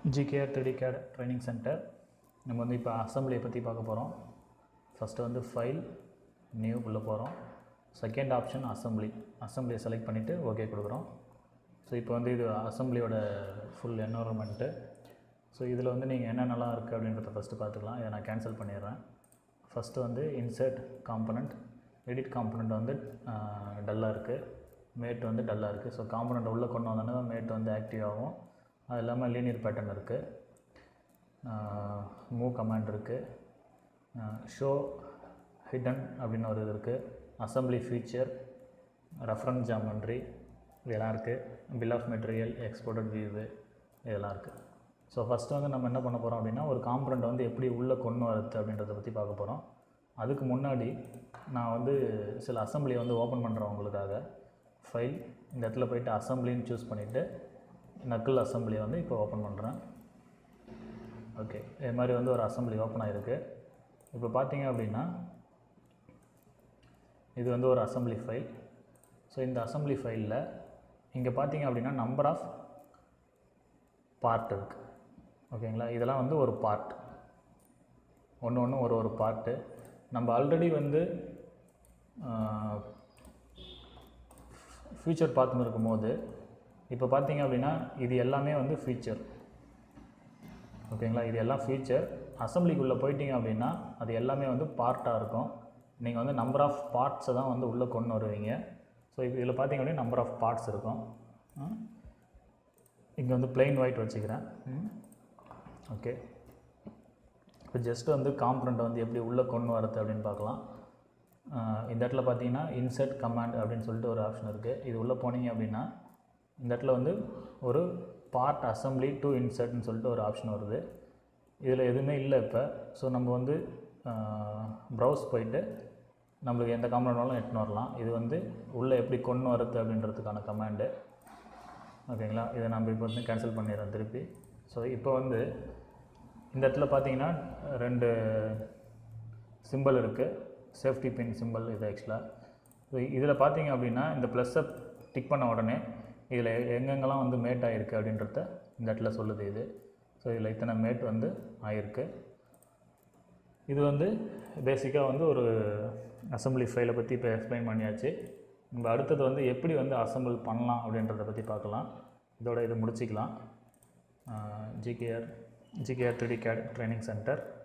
GKR three CAD training centre நம்ம வந்து இப்போ அசம்பிளியை பற்றி பார்க்க போகிறோம் ஃபஸ்ட்டு வந்து ஃபைல் நியூ உள்ள போகிறோம் செகண்ட் ஆப்ஷன் அசம்பிளி அசம்பிளியை செலக்ட் பண்ணிவிட்டு ஓகே கொடுக்குறோம் ஸோ இப்போ வந்து இது அசம்பிளியோட ஃபுல் என்வரன்மெண்ட்டு ஸோ இதில் வந்து நீங்கள் என்னென்னலாம் இருக்குது அப்படின்றத ஃபஸ்ட்டு பார்த்துக்கலாம் இதை நான் கேன்சல் பண்ணிடுறேன் ஃபஸ்ட்டு வந்து இன்சர்ட் காம்பனண்ட் எடிட் காம்பனண்ட் வந்து டல்லாக இருக்குது மேட் வந்து டல்லாக இருக்குது ஸோ காம்பனண்ட் உள்ளே கொண்டு வந்தோன்னா தான் மேட் வந்து ஆக்டிவ் ஆகும் அது இல்லாமல் லீனியர் பேட்டர்ன் இருக்குது மூவ் கமாண்ட் இருக்குது ஷோ ஹிடன் அப்படின்னு ஒரு இது இருக்குது அசம்பிளி ஃபீச்சர் ரெஃபரன்ஸ் ஜாமெண்ட்ரி இதெல்லாம் இருக்குது bill of material exported view இதெல்லாம் இருக்குது ஸோ ஃபஸ்ட்டு வந்து நம்ம என்ன பண்ண போகிறோம் அப்படின்னா ஒரு காம்பனண்ட் வந்து எப்படி உள்ளே கொண்டு வரது அப்படின்றத பற்றி பார்க்க போகிறோம் அதுக்கு முன்னாடி நான் வந்து சில அசம்பிளியை வந்து ஓப்பன் பண்ணுறேன் உங்களுக்காக ஃபைல் இந்த இடத்துல போயிட்டு அசம்பிளின்னு சூஸ் பண்ணிவிட்டு நக்கிள் அசம்பிளியை வந்து இப்போ ஓப்பன் பண்ணுறேன் ஓகே இது மாதிரி வந்து ஒரு அசம்பிளி ஓப்பன் ஆகிருக்கு இப்போ பார்த்தீங்க அப்படின்னா இது வந்து ஒரு அசம்பிளி ஃபைல் ஸோ இந்த அசம்பிளி ஃபைலில் இங்கே பார்த்தீங்க அப்படின்னா நம்பர் ஆஃப் பார்ட் இருக்குது ஓகேங்களா இதெல்லாம் வந்து ஒரு பார்ட் ஒன்று ஒன்று ஒரு ஒரு பார்ட்டு நம்ம ஆல்ரெடி வந்து ஃபியூச்சர் பார்த்துன்னு இருக்கும்போது இப்போ பார்த்தீங்க அப்படின்னா இது எல்லாமே வந்து ஃபீச்சர் ஓகேங்களா இது எல்லாம் ஃபீச்சர் அசம்பிளிக்குள்ளே போயிட்டீங்க அப்படின்னா அது எல்லாமே வந்து பார்ட்டாக இருக்கும் நீங்கள் வந்து நம்பர் ஆஃப் பார்ட்ஸை தான் வந்து உள்ளே கொண்டு வருவீங்க ஸோ இப்போ இதில் பார்த்தீங்க அப்படின்னா நம்பர் ஆஃப் பார்ட்ஸ் இருக்கும் இங்கே வந்து பிளெயின் ஒயிட் வச்சுக்கிறேன் ஓகே இப்போ ஜஸ்ட் வந்து காம்பனண்ட்டை வந்து எப்படி உள்ளே கொண்டு வரது அப்படின்னு பார்க்கலாம் இந்த இடத்துல பார்த்தீங்கன்னா இன்சர்ட் கமாண்ட் அப்படின்னு சொல்லிட்டு ஒரு ஆப்ஷன் இருக்குது இது உள்ளே போனீங்க அப்படின்னா இந்த இடத்துல வந்து ஒரு பார்ட் அசம்பிளி டு இன்சர்ட்னு சொல்லிட்டு ஒரு ஆப்ஷன் வருது இதில் எதுவுமே இல்லை இப்போ ஸோ நம்ம வந்து ப்ரௌஸ் போயிட்டு நம்மளுக்கு எந்த கமாண்டாலும் எட்டுன்னு வரலாம் இது வந்து உள்ளே எப்படி கொண்டு வரது அப்படின்றதுக்கான கமாண்டு ஓகேங்களா இதை நம்ம இப்போ வந்து கேன்சல் பண்ணிடுறோம் திருப்பி ஸோ இப்போ வந்து இந்த இடத்துல பார்த்தீங்கன்னா ரெண்டு சிம்பிள் இருக்குது சேஃப்டி பின் சிம்பிள் இது ஆக்சுவலாக ஸோ இதில் பார்த்தீங்க அப்படின்னா இந்த ப்ளஸ்ஸை டிக் பண்ண உடனே இதில் எங்கெங்கெல்லாம் வந்து மேட் ஆகிருக்கு அப்படின்றத இந்த இடத்துல சொல்லுது இது ஸோ இதில் இத்தனை மேட் வந்து ஆகிருக்கு இது வந்து பேசிக்காக வந்து ஒரு அசம்பிளி ஃபைலை பற்றி இப்போ எக்ஸ்பிளைன் பண்ணியாச்சு நம்ம அடுத்தது வந்து எப்படி வந்து அசம்பிள் பண்ணலாம் அப்படின்றத பற்றி பார்க்கலாம் இதோட இது முடிச்சிக்கலாம் GKR GKR three CAD training centre